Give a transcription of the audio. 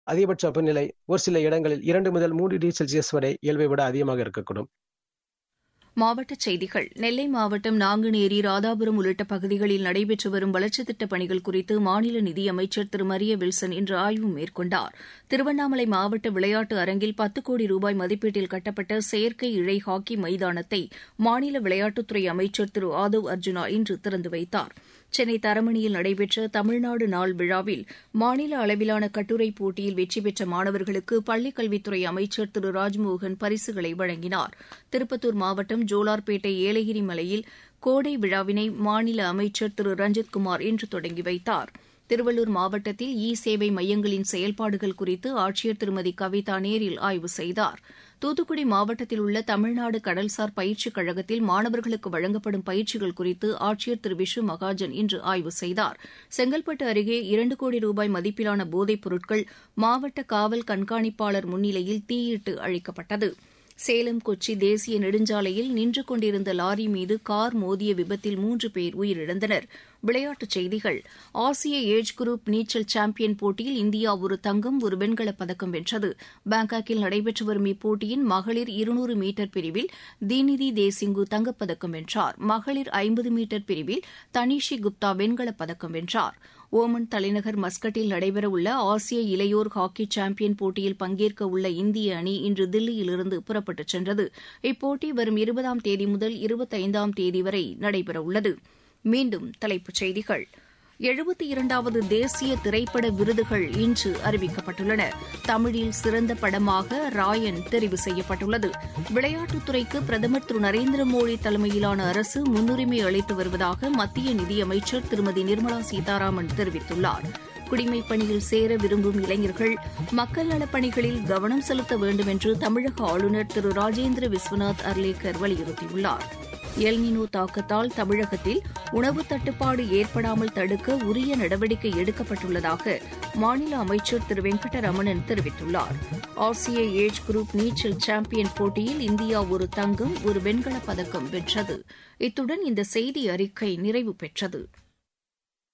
அதிகபட்ச வெப்பநிலை ஒரு சில இடங்களில் இரண்டு முதல் மூன்று டிகிரி செல்சியஸ் வரை இயல்பை விட அதிகமாக இருக்கக்கூடும் மாவட்டச் செய்திகள் நெல்லை மாவட்டம் நாங்குநேரி ராதாபுரம் உள்ளிட்ட பகுதிகளில் நடைபெற்று வரும் வளர்ச்சித் திட்டப் பணிகள் குறித்து மாநில நிதியமைச்சர் திரு மரிய வில்சன் இன்று ஆய்வு மேற்கொண்டார் திருவண்ணாமலை மாவட்ட விளையாட்டு அரங்கில் பத்து கோடி ரூபாய் மதிப்பீட்டில் கட்டப்பட்ட செயற்கை இழை ஹாக்கி மைதானத்தை மாநில விளையாட்டுத்துறை அமைச்சர் திரு ஆதவ் அர்ஜுனா இன்று திறந்து வைத்தார் சென்னை தரமணியில் நடைபெற்ற தமிழ்நாடு நாள் விழாவில் மாநில அளவிலான கட்டுரைப் போட்டியில் வெற்றி பெற்ற மாணவர்களுக்கு பள்ளிக் கல்வித்துறை அமைச்சர் திரு ராஜ்மோகன் பரிசுகளை வழங்கினார் திருப்பத்தூர் மாவட்டம் ஜோலார்பேட்டை ஏலகிரி மலையில் கோடை விழாவினை மாநில அமைச்சர் திரு ரஞ்சித்குமார் இன்று தொடங்கி வைத்தார் திருவள்ளூர் மாவட்டத்தில் இ சேவை மையங்களின் செயல்பாடுகள் குறித்து ஆட்சியர் திருமதி கவிதா நேரில் ஆய்வு செய்தார் தூத்துக்குடி மாவட்டத்தில் உள்ள தமிழ்நாடு கடல்சார் பயிற்சிக் கழகத்தில் மாணவர்களுக்கு வழங்கப்படும் பயிற்சிகள் குறித்து ஆட்சியர் திரு விஷு மகாஜன் இன்று ஆய்வு செய்தார் செங்கல்பட்டு அருகே இரண்டு கோடி ரூபாய் மதிப்பிலான போதைப் பொருட்கள் மாவட்ட காவல் கண்காணிப்பாளர் முன்னிலையில் தீயிட்டு அழிக்கப்பட்டது சேலம் கொச்சி தேசிய நெடுஞ்சாலையில் நின்று கொண்டிருந்த லாரி மீது கார் மோதிய விபத்தில் மூன்று பேர் உயிரிழந்தனர் விளையாட்டுச் செய்திகள் ஆசிய ஏஜ் குரூப் நீச்சல் சாம்பியன் போட்டியில் இந்தியா ஒரு தங்கம் ஒரு வெண்கலப் பதக்கம் வென்றது பாங்காக்கில் நடைபெற்று வரும் இப்போட்டியின் மகளிர் இருநூறு மீட்டர் பிரிவில் தீனிதி தேசிங்கு தங்கப்பதக்கம் வென்றார் மகளிர் ஐம்பது மீட்டர் பிரிவில் தனிஷி குப்தா வெண்கலப் பதக்கம் வென்றார் ஓமன் தலைநகர் மஸ்கட்டில் நடைபெறவுள்ள ஆசிய இளையோர் ஹாக்கி சாம்பியன் போட்டியில் பங்கேற்க உள்ள இந்திய அணி இன்று தில்லியிலிருந்து புறப்பட்டுச் சென்றது இப்போட்டி வரும் இருபதாம் தேதி முதல் இருபத்தைந்தாம் தேதி வரை நடைபெறவுள்ளது மீண்டும் தலைப்புச் செய்திகள் எழுபத்தி இரண்டாவது தேசிய திரைப்பட விருதுகள் இன்று அறிவிக்கப்பட்டுள்ளன தமிழில் சிறந்த படமாக ராயன் தெரிவு செய்யப்பட்டுள்ளது விளையாட்டுத்துறைக்கு பிரதமர் திரு நரேந்திர மோடி தலைமையிலான அரசு முன்னுரிமை அளித்து வருவதாக மத்திய நிதியமைச்சர் திருமதி நிர்மலா சீதாராமன் தெரிவித்துள்ளார் குடிமைப் பணியில் சேர விரும்பும் இளைஞர்கள் மக்கள் நலப் பணிகளில் கவனம் செலுத்த வேண்டும் என்று தமிழக ஆளுநர் திரு ராஜேந்திர விஸ்வநாத் அர்லேக்கர் வலியுறுத்தியுள்ளார் எல்னினோ தாக்கத்தால் தமிழகத்தில் உணவு தட்டுப்பாடு ஏற்படாமல் தடுக்க உரிய நடவடிக்கை எடுக்கப்பட்டுள்ளதாக மாநில அமைச்சர் திரு வெங்கடரமணன் தெரிவித்துள்ளார் ஆசிய ஏஜ் குரூப் நீச்சல் சாம்பியன் போட்டியில் இந்தியா ஒரு தங்கம் ஒரு வெண்கலப் பதக்கம் வென்றது இத்துடன் இந்த செய்தி அறிக்கை நிறைவு பெற்றது